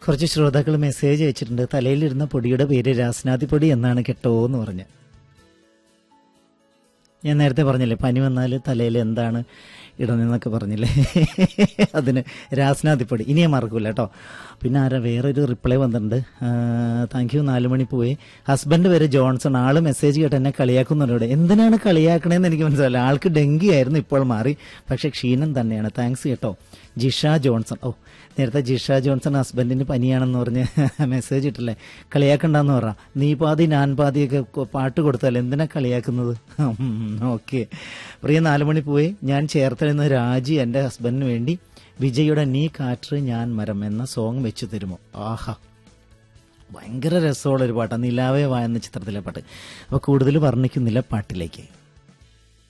കുറച്ച് ശ്രോതാക്കൾ മെസ്സേജ് അയച്ചിട്ടുണ്ട് തലയിലിരുന്ന പൊടിയുടെ പേര് രാസ്നാദി പൊടി എന്നാണ് കേട്ടോ എന്ന് പറഞ്ഞ് ഞാൻ നേരത്തെ പറഞ്ഞില്ലേ പനി വന്നാൽ തലയിൽ എന്താണ് ഇടണമെന്നൊക്കെ പറഞ്ഞില്ലേ അതിന് രാസ്നാദിപ്പൊടി ഇനി ഞാൻ മറക്കൂല കേട്ടോ പിന്നെ ആരാ വേറൊരു റിപ്ലൈ വന്നിട്ടുണ്ട് താങ്ക് യു നാലു മണി പോയി ഹസ്ബൻഡ് വരെ ജോൺസൺ ആള് മെസ്സേജ് കേട്ട് എന്നെ കളിയാക്കുന്നുണ്ട് എന്തിനാണ് കളിയാക്കണേന്ന് എനിക്ക് മനസ്സിലായില്ല ആൾക്ക് ഡെങ്കി ആയിരുന്നു ഇപ്പോൾ മാറി പക്ഷെ ക്ഷീണം തന്നെയാണ് താങ്ക്സ് കേട്ടോ ജിഷ ജോൺസൺ ഓ നേരത്തെ ജിഷ ജോൺസൺ ഹസ്ബൻഡിന് പനിയാണെന്ന് പറഞ്ഞ് മെസ്സേജ് ഇട്ടില്ലേ കളിയാക്കണ്ടെന്ന് പറ നീ പാതി ഞാൻ പാതിയൊക്കെ കൊ- പാട്ട് കൊടുത്താൽ എന്തിനാ കളിയാക്കുന്നത് ഓക്കെ പ്രിയ നാലുമണി പോയി ഞാൻ ചേർത്തൽ നിന്ന് രാജി എൻ്റെ ഹസ്ബൻഡിന് വേണ്ടി വിജയുടെ നീ കാറ്റ് ഞാൻ മരം എന്ന സോങ് വെച്ചു തരുമോ ആഹാ ഭയങ്കര രസമുള്ള ഒരു പാട്ടാണ് നിലാവേ വാ എന്ന ചിത്രത്തിലെ പാട്ട് അപ്പോൾ കൂടുതൽ വർണ്ണിക്കുന്നില്ല പാട്ടിലേക്ക്